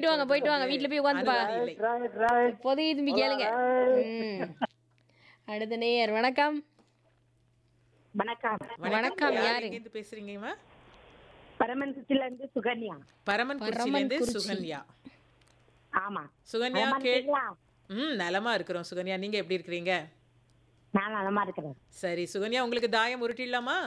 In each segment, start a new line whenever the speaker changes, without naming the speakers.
போயிட்டு வாங்க போயிட்டு வாங்க வீட்ல போய் உட்காந்து பா
அனுமதி இல்லை.
ரைட் ரைட்
பொதுகி திரும்பி கேளுங்க ம். அடுத்த நேயர் வணக்கம்
வணக்கம்
வணக்கம்,
யார்
யாரு?
எங்கேருந்து பேசுறீங்கம்மா
பரமன்சில இருந்து சுகன்யா
பரமன் குறிச்சிலேருந்து
பரமன்குறிச்சி.
சுகன்யா
ஆமா
சுகன்யா
நலமா
கே
இருக்கீங்களா?
ம் நலமா இருக்கிறோம் சுகன்யா நீங்க எப்படி இருக்கிறீங்க
நான் நலமா இருக்கிறேன்
சரி சுகன்யா உங்களுக்கு தாயம் உருட்டிடலாமா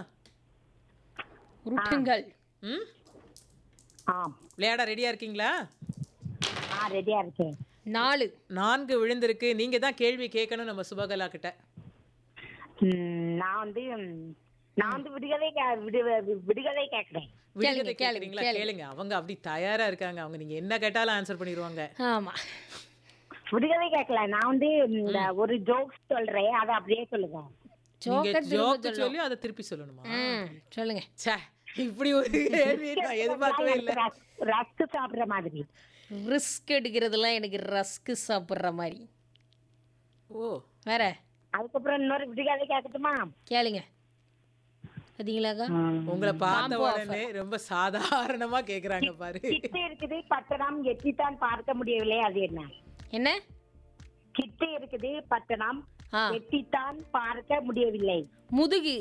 உருட்டுங்கள்
ம்
ஆம்
விளையாட ரெடியா இருக்கீங்களா
ஆ ரெடியா இருக்கேன்
நாலு
நான்கு விழுந்திருக்கு நீங்க தான் கேள்வி கேட்கணும் நம்ம சுபகலா கிட்ட
ம், நான் வந்து ம், நான் வந்து விடுகதை கே- விடு வி- விடுகதை கேட்கிறேன்
விடுகதை
கேளுங்க,
கேக்குறீங்களா
கேளுங்க.
கேளுங்க அவங்க அப்படி தயாரா இருக்காங்க அவங்க நீங்க என்ன கேட்டாலும் ஆன்சர் பண்ணிடுவாங்க
ஆமா
விடுகதை கேட்கல நான் வந்து இந்த ஒரு ஜோக்ஸ் சொல்றேன் அதை அப்படியே சொல்லுங்க
நீங்க
ஜோக்கர் திரும்ப
ஜோக்கு
சொல்லணும்
சொல்லி அதை திருப்பி சொல்லணுமா
ம் சொல்லுங்க
ச்சே இப்படி ஒரு கேள்வி நான் எதிர்பார்க்கவே இல்லை
ரஸ்க் சாப்பிடுற மாதிரி
ரிஸ்க் எடுக்கிறதுலாம் எனக்கு ரஸ்க் சாப்பிட்ற மாதிரி
ஓ
வேற
அதுக்கப்புறம் இன்னொரு விடுகதை கேட்கட்டுமா
கேளுங்க பார்த்தீங்களாக்கா
உங்களை பார்த்த உடனே ரொம்ப சாதாரணமா கேக்குறாங்க பாரு
கிட்டு இருக்குது பட்டணம் எட்டித்தான் பார்க்க முடியவில்லை அது என்ன
என்ன
கிட்டு இருக்குது பட்டணம்
ஆ
எட்டித்தான் பார்க்க முடியவில்லை
முதுகு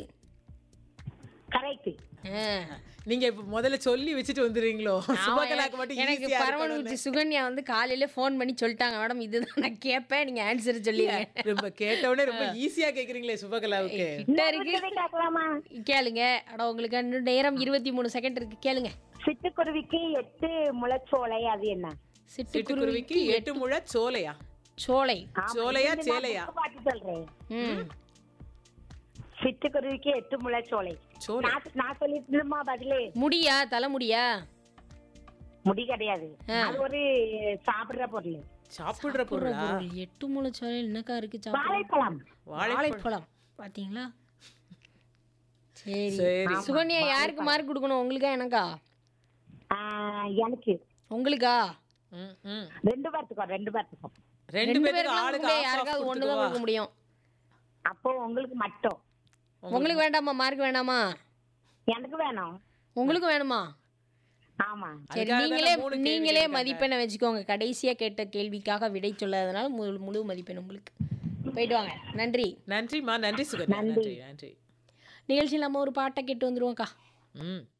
கரெக்ட்
ஆ.
நீங்க இப்ப முதல்ல சொல்லி வச்சுட்டு வந்துடுறீங்களோ சுபகலாக்கு மட்டும்
எனக்கு
ஈஸியா
பரமனுச்சி சுகன்யா வந்து காலையில ஃபோன் பண்ணி சொல்லிட்டாங்க மேடம் இதுதான் நான் கேட்பேன் நீங்க ஆன்சர் சொல்லிடுங்க
ரொம்ப கேட்ட உடனே ரொம்ப ஈஸியா கேக்குறீங்களே சுபகலாவுக்கு
கிட்ட இருக்கு
விடுகதை கேட்கலாமா
கேளுங்க அட உங்களுக்கு இன்னும் நேரம் இருபத்தி மூணு செகண்ட் இருக்கு கேளுங்க
சிட்டுக்குருவிக்கு எட்டு முளைச்சோலை அது என்ன
சிட்டுக்குருவிக்கு எட்டு முழ சோலையா
சோலை
ஆமா,
சோலையா
இது நான்
சேலையா
book பார்த்து சொல்றேன்
ம்
சிட்டுக்குருவிக்கு எட்டு முளைச்சோலை
சோலை
நான் நான் சொல்லிட்டுமா பதிலு
முடியா தலைமுடியா
முடி கிடையாது அது ஒரு சாப்பிடுற பொருள்
சாப்பிடுற பொருளா
பொருள் எட்டு மூணு சோலை என்னக்கா இருக்கு சாப்பிட
வாழைப்பழம்
வாழைப்பழம் பாத்தீங்களா சரி
சரி
சுகன்யா யாருக்கு மார்க் கொடுக்கணும் உங்களுக்கா எனக்கா
ஆஹ், எனக்கு
உங்களுக்கா
ம், ம்.
ரெண்டு பேர்த்துக்கும் ரெண்டு பேர்த்துக்கும்
ரெண்டு
ரெண்டு
பேருக்கு
பேருக்கு
ஆளுக்கு
முடியாது
half half
யாருக்காவது ஒன்று தான்
கொடுத்துக்கவா?
கொடுக்க முடியும்
அப்போ உங்களுக்கு மட்டும்
உங்களுக்கு வேண்டாமா மார்க் வேண்டாமா
எனக்கு வேணும்
உங்களுக்கு வேணுமா
ஆமா
சரி
அதுக்காக தானே
நீங்களே
மூணு கேள்வி
நீங்களே
கேட்டிருக்காங்க.
மதிப்பெண்ணை வச்சுக்கோங்க கடைசியா கேட்ட கேள்விக்காக விடை சொல்லாதனால முழு முழு மதிப்பெண் உங்களுக்கு போயிட்டு வாங்க நன்றி
நன்றிம்மா நன்றி சுகன்யா நன்றி நன்றி
நிகழ்ச்சியில் நம்ம ஒரு பாட்டை கேட்டு வந்துருவோம்க்கா
ம்